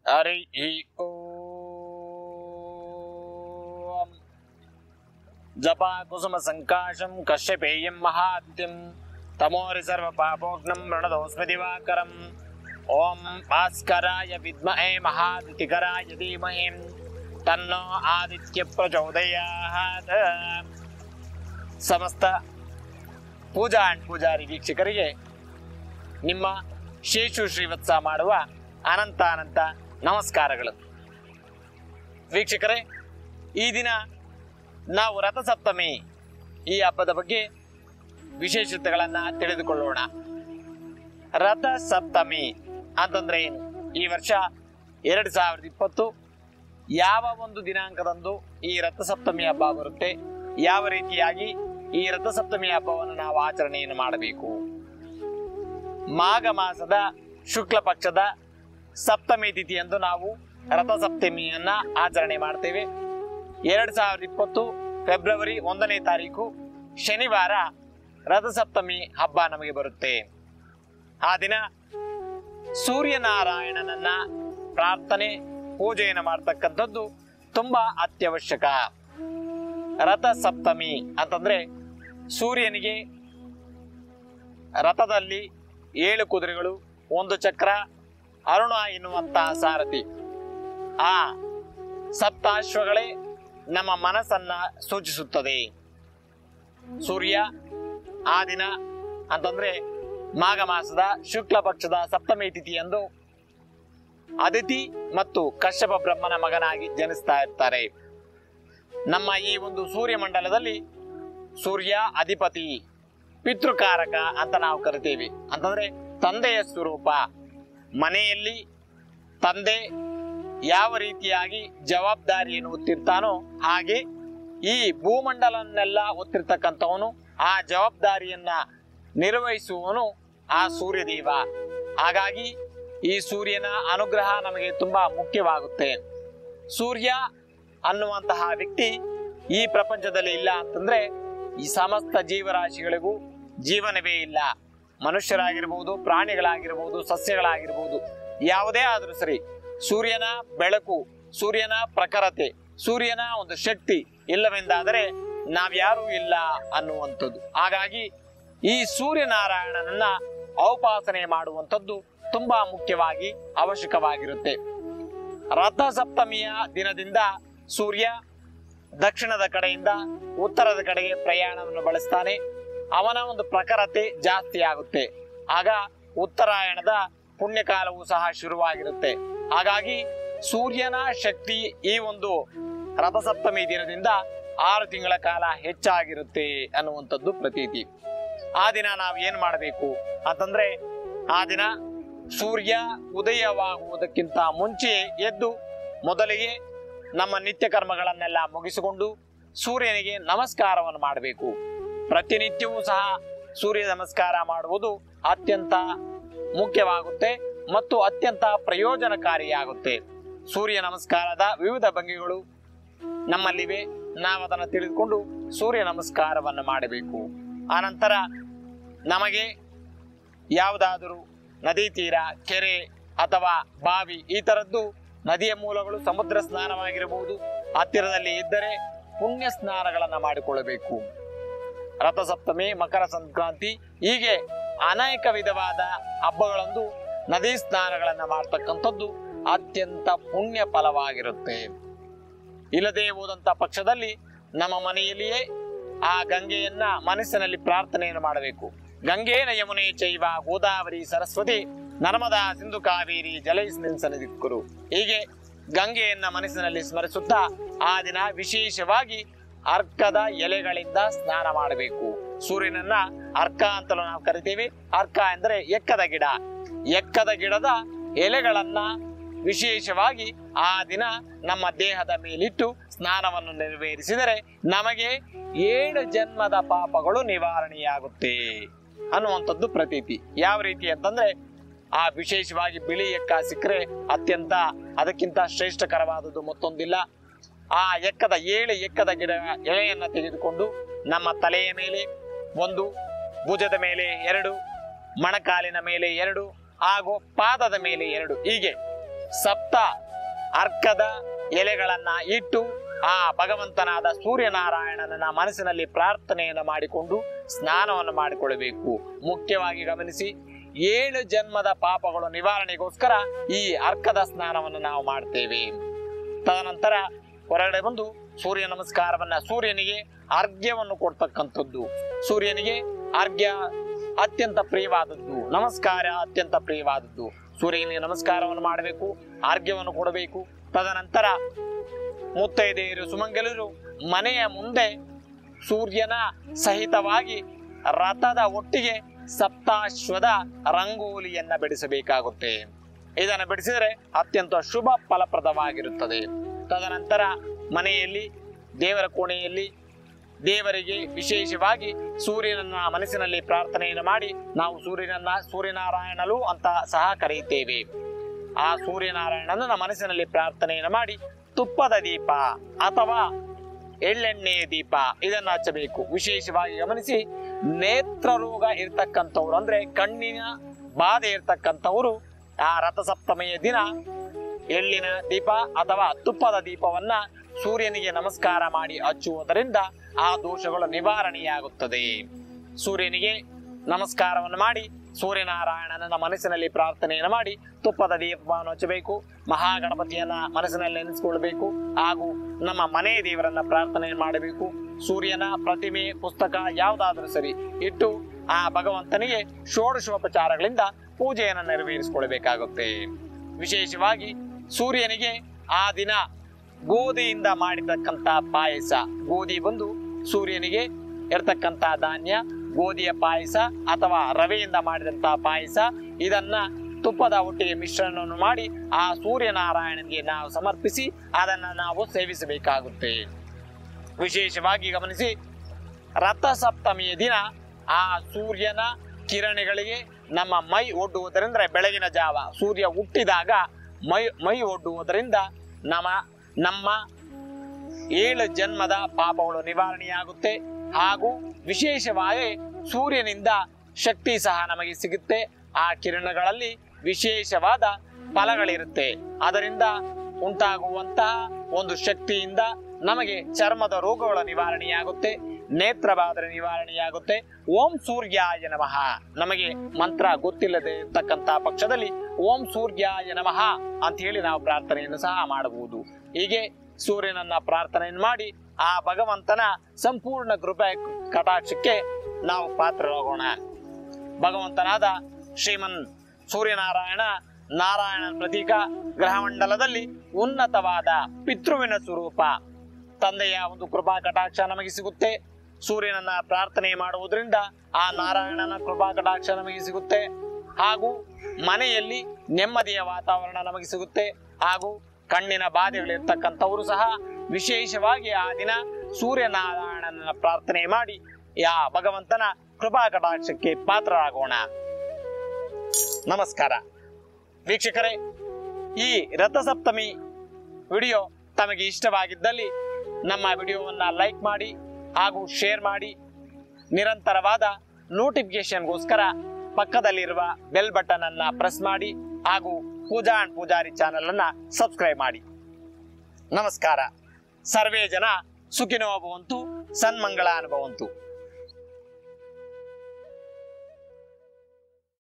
ಹರಿ ಓಂ ಜಪ ಕುಸುಮ ಸಂಕಾಶಂ ಕಶ್ಯಪೇಯಂ ಮಹಾದ್ಯಂ ತಮೋರಿ ಸರ್ವ ಪಾಪೋಗ್ನಂ ರಣದೋಸ್ಮಿ ದಿವಾಕರಂ ಓಂ ಭಾಸ್ಕರಾಯ ವಿದ್ಮಹೇ ಮಹಾದಿತಿಕರಾಯ ಧೀಮಹಿ ತನ್ನೋ ಆದಿತ್ಯ ಪ್ರಚೋದಯಾತ್ ಸಮಸ್ತ ಪೂಜಾ ಅಂಡ್ ಪೂಜಾರಿ ವೀಕ್ಷಕರಿಗೆ ನಿಮ್ಮ ಶೇಷು ಶ್ರೀವತ್ಸ ಮಾಡುವ ಅನಂತ ಅನಂತ ನಮಸ್ಕಾರಗಳು ವೀಕ್ಷಕರೇ ಈ ದಿನ ನಾವು ರಥಸಪ್ತಮಿ ಈ ಹಬ್ಬದ ಬಗ್ಗೆ ವಿಶೇಷತೆಗಳನ್ನು ತಿಳಿದುಕೊಳ್ಳೋಣ ರಥಸಪ್ತಮಿ ಅಂತಂದ್ರೆ ಏನು ಈ ವರ್ಷ ಎರಡು ಸಾವಿರದ ಇಪ್ಪತ್ತು ಯಾವ ಒಂದು ದಿನಾಂಕದಂದು ಈ ರಥಸಪ್ತಮಿ ಹಬ್ಬ ಬರುತ್ತೆ ಯಾವ ರೀತಿಯಾಗಿ ಈ ರಥಸಪ್ತಮಿ ಹಬ್ಬವನ್ನು ನಾವು ಆಚರಣೆಯನ್ನು ಮಾಡಬೇಕು ಮಾಘ ಮಾಸದ ಶುಕ್ಲ ಪಕ್ಷದ ಸಪ್ತಮಿ ತಿಥಿಯಂದು ನಾವು ರಥಸಪ್ತಮಿಯನ್ನ ಆಚರಣೆ ಮಾಡ್ತೇವೆ ಎರಡ್ ಸಾವಿರದ ಇಪ್ಪತ್ತು ಫೆಬ್ರವರಿ ಒಂದನೇ ತಾರೀಕು ಶನಿವಾರ ರಥಸಪ್ತಮಿ ಹಬ್ಬ ನಮಗೆ ಬರುತ್ತೆ ಆ ದಿನ ಸೂರ್ಯನಾರಾಯಣನನ್ನ ಪ್ರಾರ್ಥನೆ ಪೂಜೆಯನ್ನು ಮಾಡ್ತಕ್ಕಂಥದ್ದು ತುಂಬಾ ಅತ್ಯವಶ್ಯಕ ರಥಸಪ್ತಮಿ ಅಂತಂದ್ರೆ ಸೂರ್ಯನಿಗೆ ರಥದಲ್ಲಿ ಏಳು ಕುದುರೆಗಳು ಒಂದು ಚಕ್ರ ಅರುಣ ಎನ್ನುವಂತಹ ಸಾರಥಿ ಆ ಸಪ್ತಾಶ್ವಗಳೇ ನಮ್ಮ ಮನಸ್ಸನ್ನ ಸೂಚಿಸುತ್ತದೆ ಸೂರ್ಯ ಆ ದಿನ ಅಂತಂದ್ರೆ ಮಾಘ ಮಾಸದ ಶುಕ್ಲ ಪಕ್ಷದ ಸಪ್ತಮಿ ತಿಥಿಯಂದು ಅದಿತಿ ಮತ್ತು ಕಶ್ಯಪ ಬ್ರಹ್ಮನ ಮಗನಾಗಿ ಜನಿಸ್ತಾ ಇರ್ತಾರೆ ನಮ್ಮ ಈ ಒಂದು ಸೂರ್ಯಮಂಡಲದಲ್ಲಿ ಸೂರ್ಯ ಅಧಿಪತಿ ಪಿತೃಕಾರಕ ಅಂತ ನಾವು ಕರಿತೇವೆ ಅಂತಂದ್ರೆ ತಂದೆಯ ಸ್ವರೂಪ ಮನೆಯಲ್ಲಿ ತಂದೆ ಯಾವ ರೀತಿಯಾಗಿ ಜವಾಬ್ದಾರಿಯನ್ನು ಹೊತ್ತಿರ್ತಾನೋ ಹಾಗೆ ಈ ಭೂಮಂಡಲನ್ನೆಲ್ಲ ಹೊತ್ತಿರ್ತಕ್ಕಂಥವನು ಆ ಜವಾಬ್ದಾರಿಯನ್ನ ನಿರ್ವಹಿಸುವವನು ಆ ಸೂರ್ಯದೇವ ಹಾಗಾಗಿ ಈ ಸೂರ್ಯನ ಅನುಗ್ರಹ ನಮಗೆ ತುಂಬಾ ಮುಖ್ಯವಾಗುತ್ತೆ ಸೂರ್ಯ ಅನ್ನುವಂತಹ ವ್ಯಕ್ತಿ ಈ ಪ್ರಪಂಚದಲ್ಲಿ ಇಲ್ಲ ಅಂತಂದ್ರೆ ಈ ಸಮಸ್ತ ಜೀವರಾಶಿಗಳಿಗೂ ಜೀವನವೇ ಇಲ್ಲ ಮನುಷ್ಯರಾಗಿರ್ಬೋದು ಪ್ರಾಣಿಗಳಾಗಿರ್ಬೋದು ಸಸ್ಯಗಳಾಗಿರ್ಬೋದು ಯಾವುದೇ ಆದರೂ ಸರಿ ಸೂರ್ಯನ ಬೆಳಕು ಸೂರ್ಯನ ಪ್ರಖರತೆ ಸೂರ್ಯನ ಒಂದು ಶಕ್ತಿ ಇಲ್ಲವೆಂದಾದರೆ ನಾವ್ಯಾರೂ ಇಲ್ಲ ಅನ್ನುವಂಥದ್ದು ಹಾಗಾಗಿ ಈ ಸೂರ್ಯನಾರಾಯಣನನ್ನ ಔಪಾಸನೆ ಮಾಡುವಂಥದ್ದು ತುಂಬಾ ಮುಖ್ಯವಾಗಿ ಅವಶ್ಯಕವಾಗಿರುತ್ತೆ ರಥ ಸಪ್ತಮಿಯ ದಿನದಿಂದ ಸೂರ್ಯ ದಕ್ಷಿಣದ ಕಡೆಯಿಂದ ಉತ್ತರದ ಕಡೆಗೆ ಪ್ರಯಾಣವನ್ನು ಬಳಸ್ತಾನೆ ಅವನ ಒಂದು ಪ್ರಖರತೆ ಜಾಸ್ತಿ ಆಗುತ್ತೆ ಆಗ ಉತ್ತರಾಯಣದ ಪುಣ್ಯಕಾಲವು ಸಹ ಶುರುವಾಗಿರುತ್ತೆ ಹಾಗಾಗಿ ಸೂರ್ಯನ ಶಕ್ತಿ ಈ ಒಂದು ರಥಸಪ್ತಮಿ ದಿನದಿಂದ ಆರು ತಿಂಗಳ ಕಾಲ ಹೆಚ್ಚಾಗಿರುತ್ತೆ ಅನ್ನುವಂಥದ್ದು ಪ್ರತೀತಿ ಆ ದಿನ ನಾವು ಏನ್ ಮಾಡಬೇಕು ಅಂತಂದ್ರೆ ಆ ದಿನ ಸೂರ್ಯ ಉದಯವಾಗುವುದಕ್ಕಿಂತ ಮುಂಚೆ ಎದ್ದು ಮೊದಲಿಗೆ ನಮ್ಮ ನಿತ್ಯ ಕರ್ಮಗಳನ್ನೆಲ್ಲ ಮುಗಿಸಿಕೊಂಡು ಸೂರ್ಯನಿಗೆ ನಮಸ್ಕಾರವನ್ನು ಮಾಡಬೇಕು ಪ್ರತಿನಿತ್ಯವೂ ಸಹ ಸೂರ್ಯ ನಮಸ್ಕಾರ ಮಾಡುವುದು ಅತ್ಯಂತ ಮುಖ್ಯವಾಗುತ್ತೆ ಮತ್ತು ಅತ್ಯಂತ ಪ್ರಯೋಜನಕಾರಿಯಾಗುತ್ತೆ ಸೂರ್ಯ ನಮಸ್ಕಾರದ ವಿವಿಧ ಭಂಗಿಗಳು ನಮ್ಮಲ್ಲಿವೆ ನಾವು ಅದನ್ನು ತಿಳಿದುಕೊಂಡು ಸೂರ್ಯ ನಮಸ್ಕಾರವನ್ನು ಮಾಡಬೇಕು ಆನಂತರ ನಮಗೆ ಯಾವುದಾದರೂ ನದಿ ತೀರ ಕೆರೆ ಅಥವಾ ಬಾವಿ ಈ ತರದ್ದು ನದಿಯ ಮೂಲಗಳು ಸಮುದ್ರ ಸ್ನಾನವಾಗಿರಬಹುದು ಹತ್ತಿರದಲ್ಲಿ ಇದ್ದರೆ ಪುಣ್ಯ ಸ್ನಾನಗಳನ್ನ ಮಾಡಿಕೊಳ್ಳಬೇಕು ರಥಸಪ್ತಮಿ ಮಕರ ಸಂಕ್ರಾಂತಿ ಹೀಗೆ ಅನೇಕ ವಿಧವಾದ ಹಬ್ಬಗಳಂದು ನದಿ ಸ್ನಾನಗಳನ್ನ ಮಾಡ್ತಕ್ಕಂಥದ್ದು ಅತ್ಯಂತ ಪುಣ್ಯ ಫಲವಾಗಿರುತ್ತೆ ಇಲ್ಲದೆ ಹೋದಂತ ಪಕ್ಷದಲ್ಲಿ ನಮ್ಮ ಮನೆಯಲ್ಲಿಯೇ ಆ ಗಂಗೆಯನ್ನ ಮನಸ್ಸಿನಲ್ಲಿ ಪ್ರಾರ್ಥನೆಯನ್ನು ಮಾಡಬೇಕು ಗಂಗೇನ ಯಮುನೆ ಚೈವ ಗೋದಾವರಿ ಸರಸ್ವತಿ ನರ್ಮದಾ ಸಿಂಧು ಕಾವೇರಿ ಜಲೈಸ್ಮಿನ್ ಸನ್ನಿಧಿಕ್ಕರು ಹೀಗೆ ಗಂಗೆಯನ್ನ ಮನಸ್ಸಿನಲ್ಲಿ ಸ್ಮರಿಸುತ್ತಾ ಆ ದಿನ ವಿಶೇಷವಾಗಿ ಅರ್ಕದ ಎಲೆಗಳಿಂದ ಸ್ನಾನ ಮಾಡಬೇಕು ಸೂರ್ಯನನ್ನ ಅರ್ಕ ಅಂತಲೂ ನಾವು ಕರಿತೇವೆ ಅರ್ಕ ಎಂದರೆ ಎಕ್ಕದ ಗಿಡ ಎಕ್ಕದ ಗಿಡದ ಎಲೆಗಳನ್ನ ವಿಶೇಷವಾಗಿ ಆ ದಿನ ನಮ್ಮ ದೇಹದ ಮೇಲಿಟ್ಟು ಸ್ನಾನವನ್ನು ನೆರವೇರಿಸಿದರೆ ನಮಗೆ ಏಳು ಜನ್ಮದ ಪಾಪಗಳು ನಿವಾರಣೆಯಾಗುತ್ತೆ ಅನ್ನುವಂಥದ್ದು ಪ್ರತೀತಿ ಯಾವ ರೀತಿ ಅಂತಂದ್ರೆ ಆ ವಿಶೇಷವಾಗಿ ಬಿಳಿ ಎಕ್ಕ ಸಿಕ್ಕರೆ ಅತ್ಯಂತ ಅದಕ್ಕಿಂತ ಶ್ರೇಷ್ಠಕರವಾದದ್ದು ಮತ್ತೊಂದಿಲ್ಲ ಆ ಎಕ್ಕದ ಏಳು ಎಕ್ಕದ ಗಿಡ ಎಲೆಯನ್ನ ತೆಗೆದುಕೊಂಡು ನಮ್ಮ ತಲೆಯ ಮೇಲೆ ಒಂದು ಭುಜದ ಮೇಲೆ ಎರಡು ಮೊಣಕಾಲಿನ ಮೇಲೆ ಎರಡು ಹಾಗೂ ಪಾದದ ಮೇಲೆ ಎರಡು ಹೀಗೆ ಸಪ್ತ ಅರ್ಕದ ಎಲೆಗಳನ್ನ ಇಟ್ಟು ಆ ಭಗವಂತನಾದ ಸೂರ್ಯನಾರಾಯಣನ ಮನಸ್ಸಿನಲ್ಲಿ ಪ್ರಾರ್ಥನೆಯನ್ನು ಮಾಡಿಕೊಂಡು ಸ್ನಾನವನ್ನು ಮಾಡಿಕೊಳ್ಳಬೇಕು ಮುಖ್ಯವಾಗಿ ಗಮನಿಸಿ ಏಳು ಜನ್ಮದ ಪಾಪಗಳು ನಿವಾರಣೆಗೋಸ್ಕರ ಈ ಅರ್ಕದ ಸ್ನಾನವನ್ನು ನಾವು ಮಾಡ್ತೇವೆ ತದನಂತರ ಹೊರಗಡೆ ಬಂದು ಸೂರ್ಯ ನಮಸ್ಕಾರವನ್ನ ಸೂರ್ಯನಿಗೆ ಅರ್ಘ್ಯವನ್ನು ಕೊಡ್ತಕ್ಕಂಥದ್ದು ಸೂರ್ಯನಿಗೆ ಅರ್ಘ್ಯ ಅತ್ಯಂತ ಪ್ರಿಯವಾದದ್ದು ನಮಸ್ಕಾರ ಅತ್ಯಂತ ಪ್ರಿಯವಾದದ್ದು ಸೂರ್ಯನಿಗೆ ನಮಸ್ಕಾರವನ್ನು ಮಾಡಬೇಕು ಅರ್ಘ್ಯವನ್ನು ಕೊಡಬೇಕು ತದನಂತರ ಮುತ್ತೈದೆಯರು ಸುಮಂಗಲರು ಮನೆಯ ಮುಂದೆ ಸೂರ್ಯನ ಸಹಿತವಾಗಿ ರಥದ ಒಟ್ಟಿಗೆ ಸಪ್ತಾಶ್ವದ ರಂಗೋಲಿಯನ್ನ ಬಿಡಿಸಬೇಕಾಗುತ್ತೆ ಇದನ್ನು ಬಿಡಿಸಿದರೆ ಅತ್ಯಂತ ಶುಭ ಫಲಪ್ರದವಾಗಿರುತ್ತದೆ ತದನಂತರ ಮನೆಯಲ್ಲಿ ದೇವರ ಕೋಣೆಯಲ್ಲಿ ದೇವರಿಗೆ ವಿಶೇಷವಾಗಿ ಸೂರ್ಯನನ್ನ ಮನಸ್ಸಿನಲ್ಲಿ ಪ್ರಾರ್ಥನೆಯನ್ನು ಮಾಡಿ ನಾವು ಸೂರ್ಯನನ್ನ ಸೂರ್ಯನಾರಾಯಣಲು ಅಂತ ಸಹ ಕರೆಯುತ್ತೇವೆ ಆ ಸೂರ್ಯನಾರಾಯಣನ ಮನಸ್ಸಿನಲ್ಲಿ ಪ್ರಾರ್ಥನೆಯನ್ನು ಮಾಡಿ ತುಪ್ಪದ ದೀಪ ಅಥವಾ ಎಳ್ಳೆಣ್ಣೆಯ ದೀಪ ಇದನ್ನು ಹಚ್ಚಬೇಕು ವಿಶೇಷವಾಗಿ ಗಮನಿಸಿ ನೇತ್ರ ರೋಗ ಇರ್ತಕ್ಕಂಥವ್ರು ಅಂದ್ರೆ ಕಣ್ಣಿನ ಬಾಧೆ ಇರ್ತಕ್ಕಂಥವ್ರು ಆ ರಥಸಪ್ತಮಿಯ ದಿನ ಎಳ್ಳಿನ ದೀಪ ಅಥವಾ ತುಪ್ಪದ ದೀಪವನ್ನ ಸೂರ್ಯನಿಗೆ ನಮಸ್ಕಾರ ಮಾಡಿ ಹಚ್ಚುವುದರಿಂದ ಆ ದೋಷಗಳು ನಿವಾರಣೆಯಾಗುತ್ತದೆ ಸೂರ್ಯನಿಗೆ ನಮಸ್ಕಾರವನ್ನು ಮಾಡಿ ಸೂರ್ಯನಾರಾಯಣನ ಮನಸ್ಸಿನಲ್ಲಿ ಪ್ರಾರ್ಥನೆಯನ್ನು ಮಾಡಿ ತುಪ್ಪದ ದೀಪವನ್ನು ಹಚ್ಚಬೇಕು ಮಹಾಗಣಪತಿಯನ್ನ ಮನಸ್ಸಿನಲ್ಲಿ ನೆನೆಸಿಕೊಳ್ಳಬೇಕು ಹಾಗೂ ನಮ್ಮ ಮನೆ ದೇವರನ್ನ ಪ್ರಾರ್ಥನೆ ಮಾಡಬೇಕು ಸೂರ್ಯನ ಪ್ರತಿಮೆ ಪುಸ್ತಕ ಯಾವುದಾದ್ರೂ ಸರಿ ಇಟ್ಟು ಆ ಭಗವಂತನಿಗೆ ಷೋಡಶೋಪಚಾರಗಳಿಂದ ಪೂಜೆಯನ್ನು ನೆರವೇರಿಸಿಕೊಳ್ಬೇಕಾಗುತ್ತೆ ವಿಶೇಷವಾಗಿ ಸೂರ್ಯನಿಗೆ ಆ ದಿನ ಗೋಧಿಯಿಂದ ಮಾಡಿರ್ತಕ್ಕಂಥ ಪಾಯಸ ಗೋಧಿ ಬಂದು ಸೂರ್ಯನಿಗೆ ಇರ್ತಕ್ಕಂಥ ಧಾನ್ಯ ಗೋಧಿಯ ಪಾಯಸ ಅಥವಾ ರವೆಯಿಂದ ಮಾಡಿದಂತಹ ಪಾಯಸ ಇದನ್ನ ತುಪ್ಪದ ಒಟ್ಟಿಗೆ ಮಿಶ್ರಣವನ್ನು ಮಾಡಿ ಆ ಸೂರ್ಯನಾರಾಯಣನಿಗೆ ನಾವು ಸಮರ್ಪಿಸಿ ಅದನ್ನ ನಾವು ಸೇವಿಸಬೇಕಾಗುತ್ತೆ ವಿಶೇಷವಾಗಿ ಗಮನಿಸಿ ರಥಸಪ್ತಮಿಯ ದಿನ ಆ ಸೂರ್ಯನ ಕಿರಣಗಳಿಗೆ ನಮ್ಮ ಮೈ ಒಡ್ಡುವುದರಿಂದ ಬೆಳಗಿನ ಜಾವ ಸೂರ್ಯ ಹುಟ್ಟಿದಾಗ ಮೈ ಮೈ ಒಡ್ಡುವುದರಿಂದ ನಮ್ಮ ನಮ್ಮ ಏಳು ಜನ್ಮದ ಪಾಪಗಳು ನಿವಾರಣೆಯಾಗುತ್ತೆ ಹಾಗೂ ವಿಶೇಷವಾಗಿ ಸೂರ್ಯನಿಂದ ಶಕ್ತಿ ಸಹ ನಮಗೆ ಸಿಗುತ್ತೆ ಆ ಕಿರಣಗಳಲ್ಲಿ ವಿಶೇಷವಾದ ಫಲಗಳಿರುತ್ತೆ ಅದರಿಂದ ಉಂಟಾಗುವಂತಹ ಒಂದು ಶಕ್ತಿಯಿಂದ ನಮಗೆ ಚರ್ಮದ ರೋಗಗಳ ನಿವಾರಣೆಯಾಗುತ್ತೆ ನೇತ್ರಬಾಧರ ನಿವಾರಣೆಯಾಗುತ್ತೆ ಓಂ ಸೂರ್ಯಾಯ ನಮಃ ನಮಗೆ ಮಂತ್ರ ಗೊತ್ತಿಲ್ಲದೆ ಇರ್ತಕ್ಕಂಥ ಪಕ್ಷದಲ್ಲಿ ಓಂ ಸೂರ್ಯಾಯ ನಮಃ ಅಂತ ಹೇಳಿ ನಾವು ಪ್ರಾರ್ಥನೆಯನ್ನು ಸಹ ಮಾಡಬಹುದು ಹೀಗೆ ಸೂರ್ಯನನ್ನ ಪ್ರಾರ್ಥನೆಯನ್ನು ಮಾಡಿ ಆ ಭಗವಂತನ ಸಂಪೂರ್ಣ ಕೃಪೆ ಕಟಾಕ್ಷಕ್ಕೆ ನಾವು ಪಾತ್ರರಾಗೋಣ ಭಗವಂತನಾದ ಶ್ರೀಮನ್ ಸೂರ್ಯನಾರಾಯಣ ನಾರಾಯಣನ ಪ್ರತೀಕ ಗ್ರಹಮಂಡಲದಲ್ಲಿ ಉನ್ನತವಾದ ಪಿತೃವಿನ ಸ್ವರೂಪ ತಂದೆಯ ಒಂದು ಕೃಪಾ ಕಟಾಕ್ಷ ನಮಗೆ ಸಿಗುತ್ತೆ ಸೂರ್ಯನನ್ನ ಪ್ರಾರ್ಥನೆ ಮಾಡುವುದರಿಂದ ಆ ನಾರಾಯಣನ ಕೃಪಾ ಕಟಾಕ್ಷ ನಮಗೆ ಸಿಗುತ್ತೆ ಹಾಗೂ ಮನೆಯಲ್ಲಿ ನೆಮ್ಮದಿಯ ವಾತಾವರಣ ನಮಗೆ ಸಿಗುತ್ತೆ ಹಾಗೂ ಕಣ್ಣಿನ ಬಾಧೆಗಳಿರ್ತಕ್ಕಂಥವರು ಸಹ ವಿಶೇಷವಾಗಿ ಆ ದಿನ ಸೂರ್ಯನಾರಾಯಣನ ಪ್ರಾರ್ಥನೆ ಮಾಡಿ ಯಾ ಭಗವಂತನ ಕೃಪಾ ಕಟಾಕ್ಷಕ್ಕೆ ಪಾತ್ರರಾಗೋಣ ನಮಸ್ಕಾರ ವೀಕ್ಷಕರೇ ಈ ರಥಸಪ್ತಮಿ ವಿಡಿಯೋ ತಮಗೆ ಇಷ್ಟವಾಗಿದ್ದಲ್ಲಿ ನಮ್ಮ ವಿಡಿಯೋವನ್ನ ಲೈಕ್ ಮಾಡಿ ಹಾಗೂ ಶೇರ್ ಮಾಡಿ ನಿರಂತರವಾದ ನೋಟಿಫಿಕೇಶನ್ಗೋಸ್ಕರ ಪಕ್ಕದಲ್ಲಿರುವ ಬೆಲ್ ಬಟನ್ ಅನ್ನ ಪ್ರೆಸ್ ಮಾಡಿ ಹಾಗೂ ಪೂಜಾ ಅಂಡ್ ಪೂಜಾರಿ ಚಾನೆಲ್ ಅನ್ನ ಸಬ್ಸ್ಕ್ರೈಬ್ ಮಾಡಿ ನಮಸ್ಕಾರ ಸರ್ವೇ ಜನ ಸುಖಿನೋ ಭವಂತು ಸನ್ಮಂಗಳ ಅನುಭವಂತು